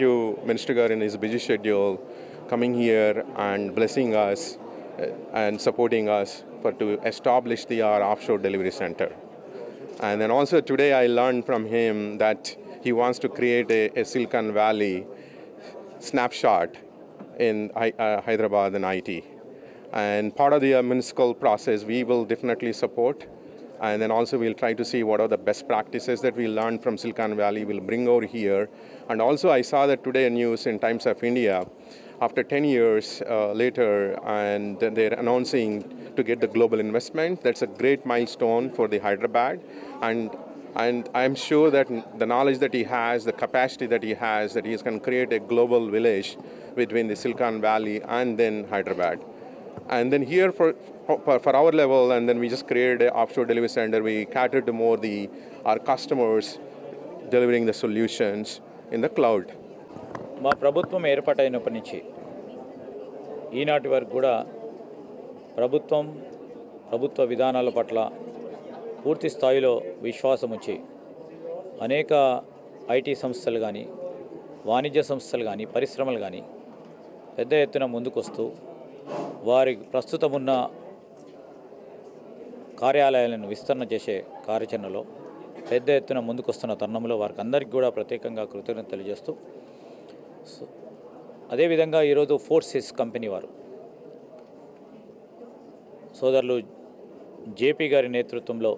you, Minister Gar, in his busy schedule, coming here and blessing us uh, and supporting us for to establish the our offshore delivery center. And then also today I learned from him that he wants to create a, a Silicon Valley snapshot in Hy- uh, Hyderabad and IT. And part of the uh, municipal process we will definitely support. And then also we'll try to see what are the best practices that we learned from Silicon Valley we'll bring over here. And also I saw that today news in Times of India, after 10 years uh, later, and then they're announcing to get the global investment. That's a great milestone for the Hyderabad. And and I'm sure that the knowledge that he has, the capacity that he has, that he can create a global village between the Silicon Valley and then Hyderabad. And then here for, for, for our level, and then we just created an offshore delivery center. We cater to more the our customers delivering the solutions in the cloud. మా ప్రభుత్వం ఏర్పాటైనప్పటి నుంచి ఈనాటి వరకు కూడా ప్రభుత్వం ప్రభుత్వ విధానాల పట్ల పూర్తి స్థాయిలో విశ్వాసం వచ్చి అనేక ఐటీ సంస్థలు కానీ వాణిజ్య సంస్థలు కానీ పరిశ్రమలు కానీ పెద్ద ఎత్తున ముందుకొస్తూ వారి ప్రస్తుతం ఉన్న కార్యాలయాలను విస్తరణ చేసే కార్యాచరణలో పెద్ద ఎత్తున ముందుకొస్తున్న తరుణంలో వారికి అందరికీ కూడా ప్రత్యేకంగా కృతజ్ఞత తెలియజేస్తూ సో, అదేవిధంగా ఈరోజు ఫోర్సెస్ కంపెనీ వారు సోదరులు జేపీ గారి నేతృత్వంలో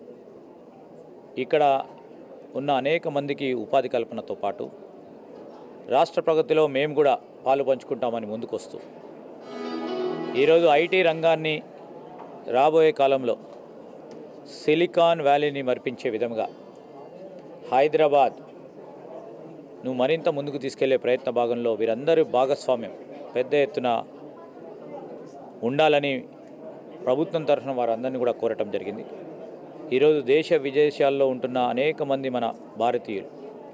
ఇక్కడ ఉన్న అనేక మందికి ఉపాధి కల్పనతో పాటు రాష్ట్ర ప్రగతిలో మేము కూడా పాలు పంచుకుంటామని ముందుకొస్తూ ఈరోజు ఐటీ రంగాన్ని రాబోయే కాలంలో సిలికాన్ వ్యాలీని మరిపించే విధంగా హైదరాబాద్ నువ్వు మరింత ముందుకు తీసుకెళ్లే ప్రయత్న భాగంలో వీరందరి భాగస్వామ్యం పెద్ద ఎత్తున ఉండాలని ప్రభుత్వం తరఫున వారందరినీ కూడా కోరటం జరిగింది ఈరోజు దేశ విదేశాల్లో ఉంటున్న అనేక మంది మన భారతీయులు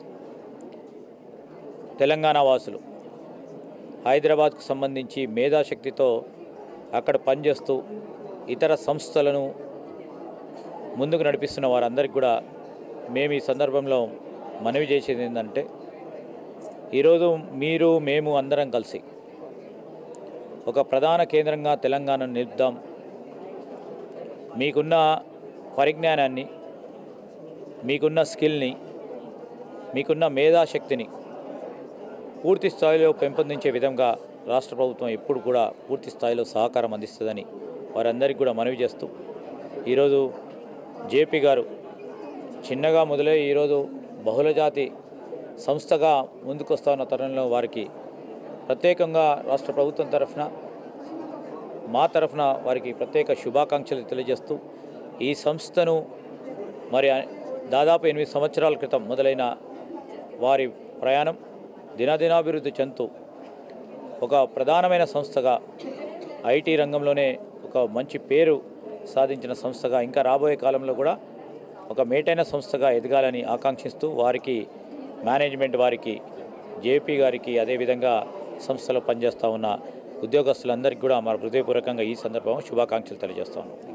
తెలంగాణ వాసులు హైదరాబాద్కు సంబంధించి మేధాశక్తితో అక్కడ పనిచేస్తూ ఇతర సంస్థలను ముందుకు నడిపిస్తున్న వారందరికీ కూడా మేము ఈ సందర్భంలో మనవి చేసేది ఏంటంటే ఈరోజు మీరు మేము అందరం కలిసి ఒక ప్రధాన కేంద్రంగా తెలంగాణను నిలుపుదాం మీకున్న పరిజ్ఞానాన్ని మీకున్న స్కిల్ని మీకున్న మేధాశక్తిని పూర్తి స్థాయిలో పెంపొందించే విధంగా రాష్ట్ర ప్రభుత్వం ఎప్పుడు కూడా పూర్తి స్థాయిలో సహకారం అందిస్తుందని వారందరికీ కూడా మనవి చేస్తూ ఈరోజు జేపీ గారు చిన్నగా మొదలై ఈరోజు బహుళజాతి సంస్థగా ముందుకొస్తున్న తరుణంలో వారికి ప్రత్యేకంగా రాష్ట్ర ప్రభుత్వం తరఫున మా తరఫున వారికి ప్రత్యేక శుభాకాంక్షలు తెలియజేస్తూ ఈ సంస్థను మరి దాదాపు ఎనిమిది సంవత్సరాల క్రితం మొదలైన వారి ప్రయాణం దినదినాభివృద్ధి చెందుతూ ఒక ప్రధానమైన సంస్థగా ఐటీ రంగంలోనే ఒక మంచి పేరు సాధించిన సంస్థగా ఇంకా రాబోయే కాలంలో కూడా ఒక మేటైన సంస్థగా ఎదగాలని ఆకాంక్షిస్తూ వారికి మేనేజ్మెంట్ వారికి జేపీ గారికి అదేవిధంగా సంస్థలో పనిచేస్తూ ఉన్న ఉద్యోగస్తులందరికీ కూడా మా హృదయపూర్వకంగా ఈ సందర్భంగా శుభాకాంక్షలు తెలియజేస్తాను